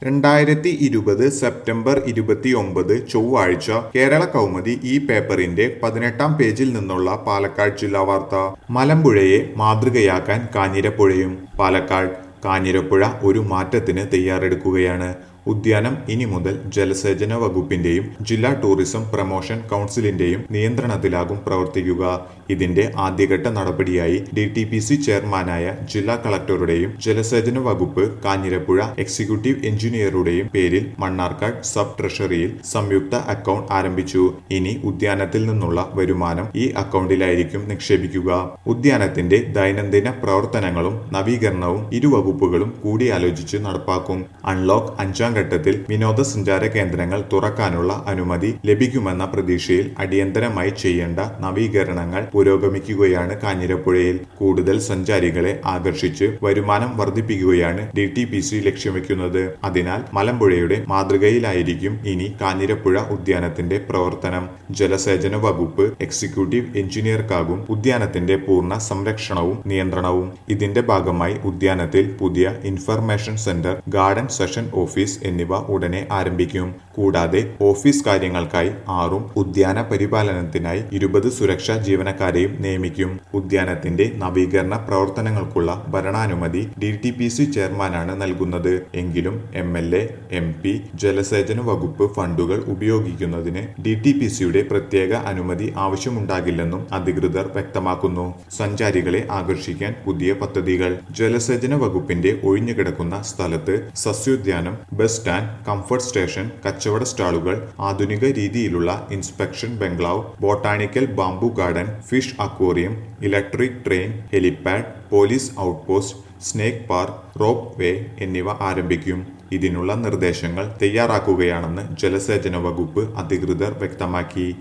രണ്ടായിരത്തി ഇരുപത് സെപ്റ്റംബർ ഇരുപത്തിയൊമ്പത് ചൊവ്വാഴ്ച കേരള കൗമുദി ഈ പേപ്പറിന്റെ പതിനെട്ടാം പേജിൽ നിന്നുള്ള പാലക്കാട് ജില്ലാ വാർത്ത മലമ്പുഴയെ മാതൃകയാക്കാൻ കാഞ്ഞിരപ്പുഴയും പാലക്കാട് കാഞ്ഞിരപ്പുഴ ഒരു മാറ്റത്തിന് തയ്യാറെടുക്കുകയാണ് ഉദ്യാനം ഇനി മുതൽ ജലസേചന വകുപ്പിന്റെയും ജില്ലാ ടൂറിസം പ്രൊമോഷൻ കൗൺസിലിന്റെയും നിയന്ത്രണത്തിലാകും പ്രവർത്തിക്കുക ഇതിന്റെ ആദ്യഘട്ട നടപടിയായി ഡി ടി പി സി ചെയർമാനായ ജില്ലാ കളക്ടറുടെയും ജലസേചന വകുപ്പ് കാഞ്ഞിരപ്പുഴ എക്സിക്യൂട്ടീവ് എഞ്ചിനീയറുടെയും പേരിൽ മണ്ണാർക്കാട് സബ് ട്രഷറിയിൽ സംയുക്ത അക്കൗണ്ട് ആരംഭിച്ചു ഇനി ഉദ്യാനത്തിൽ നിന്നുള്ള വരുമാനം ഈ അക്കൗണ്ടിലായിരിക്കും നിക്ഷേപിക്കുക ഉദ്യാനത്തിന്റെ ദൈനംദിന പ്രവർത്തനങ്ങളും നവീകരണവും ഇരു വകുപ്പുകളും കൂടിയാലോചിച്ച് നടപ്പാക്കും അൺലോക്ക് അഞ്ചാം ഘട്ടത്തിൽ വിനോദസഞ്ചാര കേന്ദ്രങ്ങൾ തുറക്കാനുള്ള അനുമതി ലഭിക്കുമെന്ന പ്രതീക്ഷയിൽ അടിയന്തരമായി ചെയ്യേണ്ട നവീകരണങ്ങൾ പുരോഗമിക്കുകയാണ് കാഞ്ഞിരപ്പുഴയിൽ കൂടുതൽ സഞ്ചാരികളെ ആകർഷിച്ച് വരുമാനം വർദ്ധിപ്പിക്കുകയാണ് ഡി ടി പി സി ലക്ഷ്യം വെക്കുന്നത് അതിനാൽ മലമ്പുഴയുടെ മാതൃകയിലായിരിക്കും ഇനി കാഞ്ഞിരപ്പുഴ ഉദ്യാനത്തിന്റെ പ്രവർത്തനം ജലസേചന വകുപ്പ് എക്സിക്യൂട്ടീവ് എഞ്ചിനീയർക്കാകും ഉദ്യാനത്തിന്റെ പൂർണ്ണ സംരക്ഷണവും നിയന്ത്രണവും ഇതിന്റെ ഭാഗമായി ഉദ്യാനത്തിൽ പുതിയ information centre garden session office എന്നിവ ഉടനെ ആരംഭിക്കും കൂടാതെ ഓഫീസ് കാര്യങ്ങൾക്കായി ആറും ഉദ്യാന പരിപാലനത്തിനായി ഇരുപത് സുരക്ഷാ ജീവനക്കാരെയും നിയമിക്കും ഉദ്യാനത്തിന്റെ നവീകരണ പ്രവർത്തനങ്ങൾക്കുള്ള ഭരണാനുമതി ഡി ടി പി സി ചെയർമാനാണ് നൽകുന്നത് എങ്കിലും M L A M P ജലസേചന വകുപ്പ് ഫണ്ടുകൾ ഉപയോഗിക്കുന്നതിന് ഡി ടി പി സിയുടെ പ്രത്യേക അനുമതി ആവശ്യമുണ്ടാകില്ലെന്നും അധികൃതർ വ്യക്തമാക്കുന്നു സഞ്ചാരികളെ ആകർഷിക്കാൻ പുതിയ പദ്ധതികൾ ജലസേചന വകുപ്പിന്റെ ഒഴിഞ്ഞുകിടക്കുന്ന സ്ഥലത്ത് സസ്യോദ്യാനം ബസ് സ്റ്റാൻഡ് കംഫർട്ട് സ്റ്റേഷൻ കച്ചവട സ്റ്റാളുകൾ ആധുനിക രീതിയിലുള്ള inspection bungalow botanical bamboo garden fish aquarium electric train helipad police outpost snake park ropeway എന്നിവ ആരംഭിക്കും ഇതിനുള്ള നിർദ്ദേശങ്ങൾ തയ്യാറാക്കുകയാണെന്ന് ജലസേചന വകുപ്പ് അധികൃതർ വ്യക്തമാക്കി